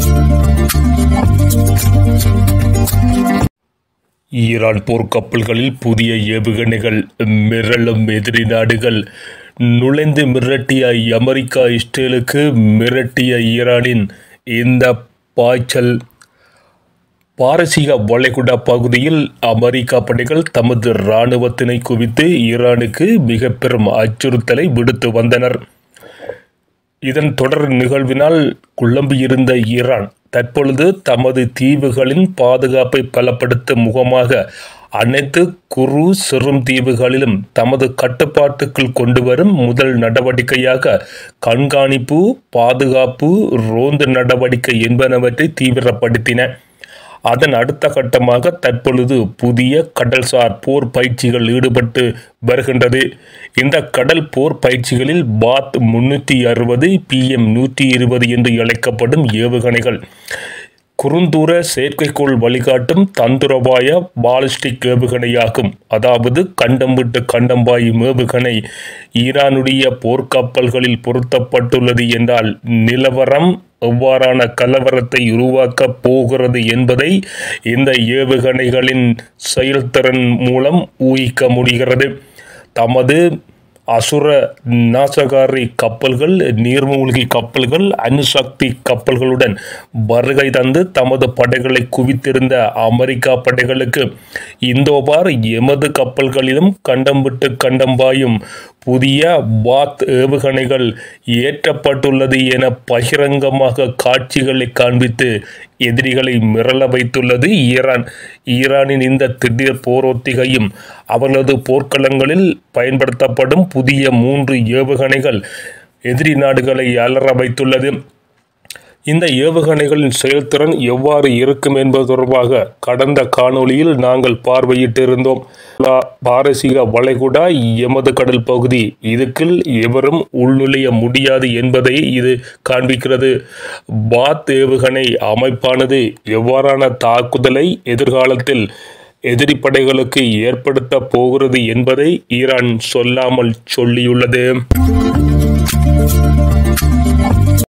Iran போர்க்கப்பல்களில் புதிய ஏவுகணைகள் மிரளும் எதிரி நாடுகள் நுழைந்து மிரட்டிய அமெரிக்கா இஸ்ரேலுக்கு மிரட்டிய ஈரானின் இந்த பாய்ச்சல் பாரசீக வளைகுடா பகுதியில் அமெரிக்கா படைகள் தமது இராணுவத்தினை குவித்து ஈரானுக்கு மிக பெரும் அச்சுறுத்தலை விடுத்து வந்தனர் இதன் தொடர் நிகழ்வினால் குழம்பியிருந்த ஈரான் தற்பொழுது தமது தீவுகளின் பாதுகாப்பை பலப்படுத்தும் முகமாக அனைத்து குறு சிறும் தீவுகளிலும் தமது கட்டுப்பாட்டுக்குள் கொண்டு வரும் முதல் நடவடிக்கையாக கண்காணிப்பு பாதுகாப்பு ரோந்து நடவடிக்கை என்பனவற்றை தீவிரப்படுத்தின அதன் அடுத்த கட்டமாக தற்பொழுது புதிய கடல்சார் போர் பயிற்சிகள் ஈடுபட்டு வருகின்றது இந்த கடல் போர் பயிற்சிகளில் பாத் முன்னூற்றி அறுபது பிஎம் நூற்றி இருபது என்று அழைக்கப்படும் ஏவுகணைகள் குறுந்தூர செயற்கைக்கோள் வழிகாட்டும் தந்துரபாய பாலிஸ்டிக் ஏவுகணையாகும் அதாவது கண்டம் விட்டு கண்டம் பாயும் ஏவுகணை ஈரானுடைய போர்க்கப்பல்களில் பொருத்தப்பட்டுள்ளது என்றால் நிலவரம் எவ்வாறான கலவரத்தை உருவாக்கப் போகிறது என்பதை இந்த ஏவுகணைகளின் செயல்திறன் மூலம் ஊகிக்க முடிகிறது தமது அசுர நாசகாரி கப்பல்கள் நீர்மூழ்கி கப்பல்கள் அணுசக்தி கப்பல்களுடன் வருகை தந்து தமது படைகளை குவித்திருந்த அமெரிக்கா படைகளுக்கு இந்தோபார் எமது கப்பல்களிலும் கண்டம் விட்டு கண்டம் பாயும் புதிய பாத் ஏவுகணைகள் ஏற்றப்பட்டுள்ளது என பகிரங்கமாக காட்சிகளை காண்பித்து எதிரிகளை மிரள வைத்துள்ளது ஈரான் ஈரானின் இந்த திடீர் போரொத்திகையும் அவர்களது போர்க்களங்களில் பயன்படுத்தப்படும் புதிய மூன்று ஏவுகணைகள் எதிரி நாடுகளை அலற வைத்துள்ளது இந்த ஏவுகணைகளின் செயல்திறன் எவ்வாறு இருக்கும் என்பது தொடர்பாக கடந்த காணொளியில் நாங்கள் பார்வையிட்டிருந்தோம் பாரசீக வளைகுடா எமது கடல் பகுதி இதுக்குள் எவரும் உள்நுழைய முடியாது என்பதை இது காண்பிக்கிறது பாத் ஏவுகணை அமைப்பானது எவ்வாறான தாக்குதலை எதிர்காலத்தில் எதிரி படைகளுக்கு ஏற்படுத்த போகிறது என்பதை ஈரான் சொல்லாமல் சொல்லியுள்ளது